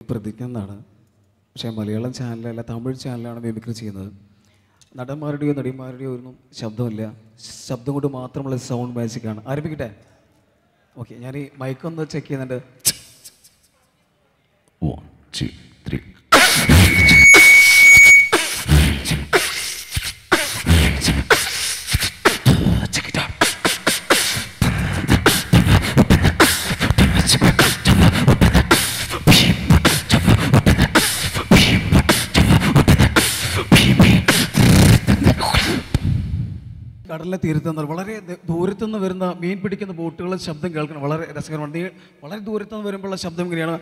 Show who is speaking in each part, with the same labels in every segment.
Speaker 1: പ്രതിജ്ഞ എന്നാണ് പക്ഷേ മലയാളം ചാനലല്ല തമിഴ് ചാനലാണ് മിമിക്രി ചെയ്യുന്നത് നടന്മാരുടെയോ നടിമാരുടെയോ ഒന്നും ശബ്ദമില്ല ശബ്ദം കൊണ്ട് മാത്രമുള്ള സൗണ്ട് മാജിക്കാണ് ആരംഭിക്കട്ടെ ഓക്കെ ഞാൻ ഈ മൈക്കൊന്ന് ചെക്ക് ചെയ്യുന്നുണ്ട്
Speaker 2: One, two, three. Check it out.
Speaker 1: കടലിലെ തീരത്ത് നിന്ന് വളരെ ദ- ദൂരത്തു നിന്ന് വരുന്ന മീൻ പിടിക്കുന്ന ബോട്ടുകളുടെ ശബ്ദം കേൾക്കണം വളരെ രസകരമാണ് നീ വളരെ ദൂരത്തു നിന്ന് വരുമ്പോഴുള്ള ശബ്ദം ഇങ്ങനെയാണ്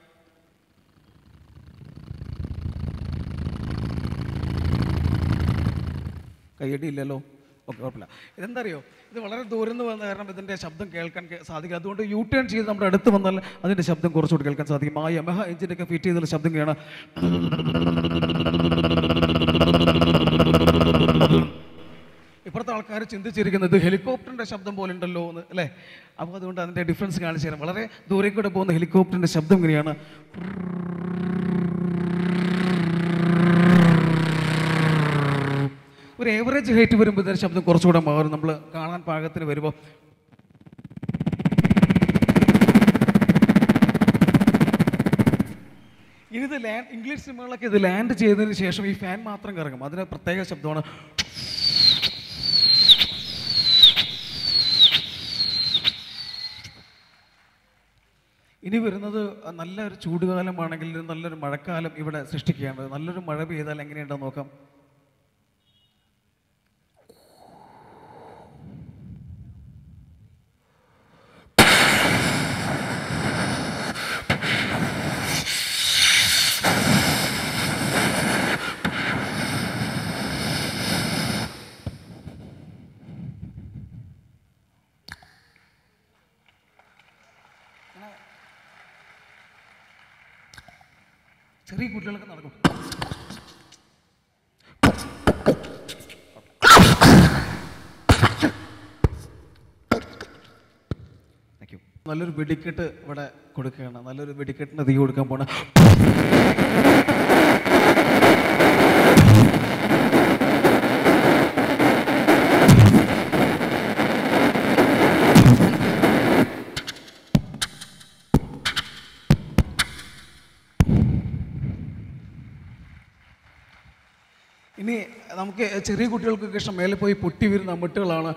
Speaker 1: കയ്യടി ഇല്ലല്ലോ ഓക്കെ കുഴപ്പമില്ല ഇതെന്താ അറിയോ ഇത് വളരെ ദൂരം നിന്ന് വന്ന കാരണം ഇതിൻ്റെ ശബ്ദം കേൾക്കാൻ കേ- സാധിക്കും അതുകൊണ്ട് യു ടേൺ ചെയ്ത് നമ്മുടെ അടുത്ത് വന്നാൽ അതിൻ്റെ ശബ്ദം കുറച്ചുകൂടി കേൾക്കാൻ സാധിക്കും ആ യമഹ എഞ്ചിനൊക്കെ ഫിറ്റ് ചെയ്തുള്ള ശബ്ദം ഇങ്ങനെയാണ് ഇപ്പുറത്തെ ആൾക്കാർ ചിന്തിച്ചിരിക്കുന്നത് ഹെലികോപ്റ്ററിൻ്റെ ശബ്ദം പോലെ ഉണ്ടല്ലോ എന്ന് അല്ലേ അപ്പോൾ അതുകൊണ്ട് അതിൻ്റെ ഡിഫറൻസ് കാണിച്ചു തരാം വളരെ ദൂരെ കൂടെ പോകുന്ന ഹെലികോപ്റ്ററിൻ്റെ ശബ്ദം ഇങ്ങനെയാണ് ഒരു ഏവറേജ് ഹൈറ്റ് വരുമ്പോൾ ഇതിൻ്റെ ശബ്ദം കുറച്ചുകൂടെ മാറും നമ്മൾ കാണാൻ പാകത്തിന് വരുമ്പോൾ ഇനി ഇത് ലാൻഡ് ഇംഗ്ലീഷ് സിനിമകളൊക്കെ ഇത് ലാൻഡ് ചെയ്തതിന് ശേഷം ഈ ഫാൻ മാത്രം കറങ്ങും അതിന് പ്രത്യേക ശബ്ദമാണ് ഇനി വരുന്നത് നല്ലൊരു ചൂടുകാലമാണെങ്കിൽ ഒരു നല്ലൊരു മഴക്കാലം ഇവിടെ സൃഷ്ടിക്കുകയാണ് നല്ലൊരു മഴ പെയ്താൽ എങ്ങനെയുണ്ടെന്ന് നോക്കാം ചെറിയ കുട്ടികളൊക്കെ നടക്കും Thank you. നല്ലൊരു വെടിക്കെട്ട് ഇവിടെ കൊടുക്കുകയാണ് നല്ലൊരു വെടിക്കെട്ടിന് തീ കൊടുക്കാൻ പോണ ഇനി നമുക്ക് ചെറിയ കുട്ടികൾക്കൊക്കെ ഇഷ്ടം മേലെ പോയി പൊട്ടി വീരുന്ന അമ്മിട്ടുകളാണ്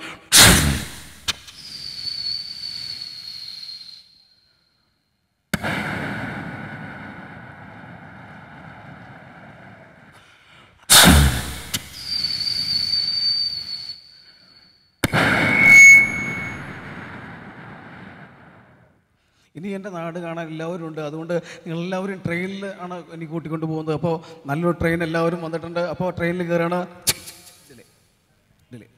Speaker 1: ഇനി എൻ്റെ നാട് കാണാൻ എല്ലാവരും ഉണ്ട് അതുകൊണ്ട് നിങ്ങൾ എല്ലാവരും ട്രെയിനിൽ ആണ് എനിക്ക് കൂട്ടിക്കൊണ്ട് പോകുന്നത് അപ്പോൾ നല്ലൊരു ട്രെയിൻ എല്ലാവരും വന്നിട്ടുണ്ട് അപ്പോൾ ട്രെയിനിൽ കയറാണ് ഡിലേ ഡിലേ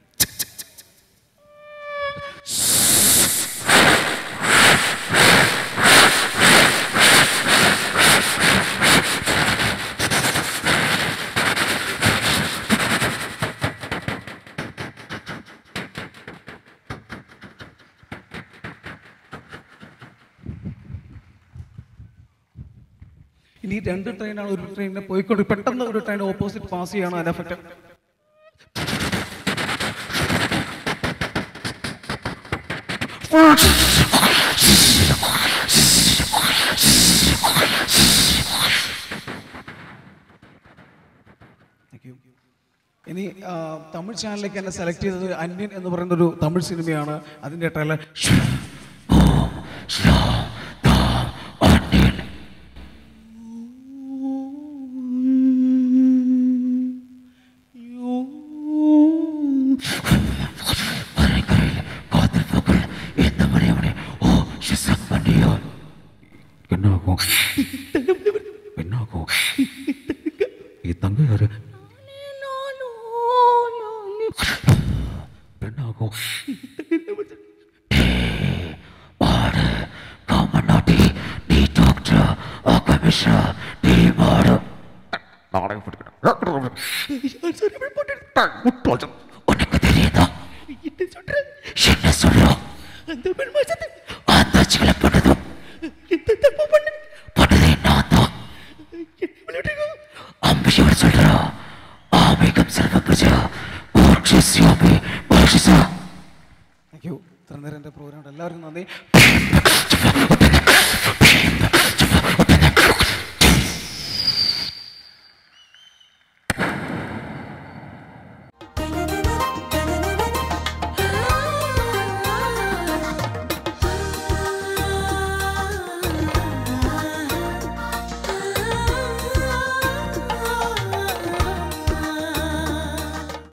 Speaker 1: ഇനി രണ്ട് ട്രെയിനാണ് ഒരു ട്രെയിനിനെ പോയിക്കൊണ്ട് പെട്ടെന്ന് ഒരു ട്രെയിൻ ഓപ്പോസിറ്റ് പാസ് ചെയ്യാണ് അതിന്റെ എഫക്റ്റ് ഇനി ആ, തമിഴ് ചാനലിലേക്ക് എന്നെ സെലക്ട് ചെയ്തത് അന്യൻ എന്ന് പറയുന്ന ഒരു തമിഴ് സിനിമയാണ് അതിന്റെ ട്രെയിലർ
Speaker 2: എന്നാകും എന്നാകും ഈ തങ്ക யாரு പെണ്ണാകും പാട് കാമനാട്ടി നീ ഡോക്ടർ ആ കമ്മീഷണർ നീ മാറ് നാടകം പഠിക്കണം உனக்கு தெரியுதா என்ன சொல்றோம் அந்த சிக்கலை பண்ணதும் பண்ணதே நான் தான்
Speaker 1: താങ്ക് യു ഇത്ര നേരം എൻ്റെ പ്രോഗ്രാം എല്ലാവർക്കും നന്ദി
Speaker 2: Beam